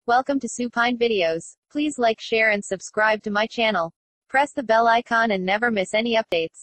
Welcome to Supine Videos. Please like, share, and subscribe to my channel. Press the bell icon and never miss any updates.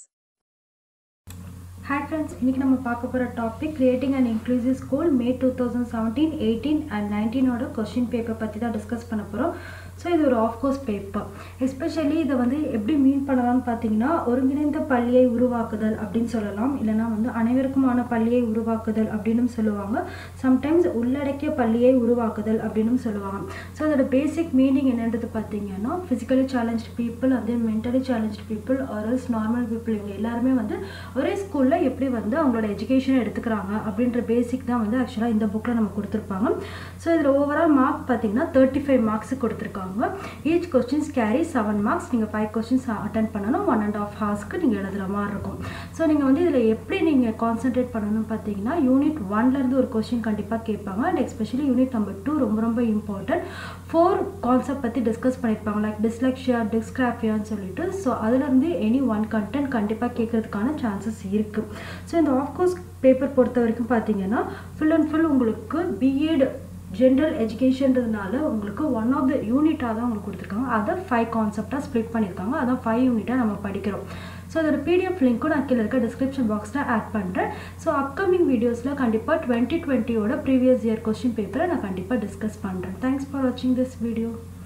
Hi friends இன்றைக்கி நம்ம பார்க்க போகிற topic creating and inclusive school May two thousand seventeen eighteen and நைன்டீனோட question paper பற்றி தான் discuss பண்ண போகிறோம் so இது ஒரு ஆஃப் கோர்ஸ் பேப்பர் எஸ்பெஷலி இதை வந்து எப்படி மீன் பண்ணலாம்னு பார்த்தீங்கன்னா ஒருங்கிணைந்த பள்ளியை உருவாக்குதல் அப்படின்னு சொல்லலாம் இல்லைனா வந்து அனைவருக்குமான பள்ளியை உருவாக்குதல் அப்படின்னு சொல்லுவாங்க சம்டைம்ஸ் உள்ளடக்கிய பள்ளியை உருவாக்குதல் அப்படின்னு சொல்லுவாங்க ஸோ அதோட பேசிக் மீனிங் என்னன்றது பார்த்தீங்கன்னா ஃபிசிக்கலி சேலஞ்ச் பீப்புள் அதே மென்டலி சேலஞ்ச் பீப்புள் ஆர்எல்ஸ் நார்மல் பீப்புள் இவங்க எல்லாருமே வந்து ஒரே ஸ்கூலில் எப்படி வந்து அவங்களோட எஜுகேஷன் எடுத்துக்கிறாங்க அப்படின்ற பேசிக் தான் வந்து ஆக்சுவலாக இந்த புக்கில் நம்ம கொடுத்துருப்பாங்க ஸோ இதில் ஓவரால் மார்க் பார்த்தீங்கன்னா தேர்ட்டி ஃபைவ் மார்க்ஸ் கொடுத்துருக்காங்க each questions carry seven marks நீங்கள் ஃபைவ் கொஸ்டின்ஸ் அட்டன் பண்ணணும் ஒன் அண்ட் ஆஃப் ஹார்ஸ்க்கு நீங்கள் எழுதுகிற மாதிரி இருக்கும் ஸோ நீங்கள் வந்து இதில் எப்படி நீங்கள் கான்சென்ட்ரேட் பண்ணணும்னு பார்த்தீங்கன்னா யூனிட் ஒன்லேருந்து ஒரு கொஸ்டின் கண்டிப்பாக கேட்பாங்க and especially unit number two ரொம்ப ரொம்ப இம்பார்ட்டன்ட் ஃபோர் கான்செப்ட் பற்றி டிஸ்கஸ் பண்ணியிருப்பாங்க லைக் டிஸ்லெக்ஷியா டிஸ்கிராஃபியான்னு சொல்லிட்டு ஸோ அதுலேருந்து எனி ஒன் கண்டென்ட் கண்டிப்பாக கேட்கறதுக்கான சான்சஸ் இருக்குது ஸோ இந்த ஆஃப்கோர்ஸ் பேப்பர் பொறுத்த வரைக்கும் பார்த்தீங்கன்னா ஃபுல் அண்ட் ஃபுல் உங்களுக்கு பிஎட் ஜென்ரல் எஜுகேஷன்றதுனால உங்களுக்கு ஒன் ஆஃப் த யூனிட்டாக தான் உங்களுக்கு கொடுத்துருக்காங்க அதை ஃபைவ் கான்செப்டாக ஸ்ப்ளிட் பண்ணியிருக்காங்க அதான் ஃபைவ் யூனிட்டாக நம்ம படிக்கிறோம் ஸோ அதோட பிடிஎஃப் லிங்க்கும் நான் கீழே இருக்க டிஸ்கிரிப்ஷன் பாக்ஸில் ஆட் பண்ணுறேன் ஸோ அப்கமிங் வீடியோஸில் கண்டிப்பாக டுவெண்ட்டி டுவெண்ட்டியோட ப்ரீவியஸ் இயர் கொஸ்டின் பேப்பரை நான் கண்டிப்பாக டிஸ்கஸ் பண்ணுறேன் தேங்க்ஸ் ஃபார் வாட்சிங் திஸ் வீடியோ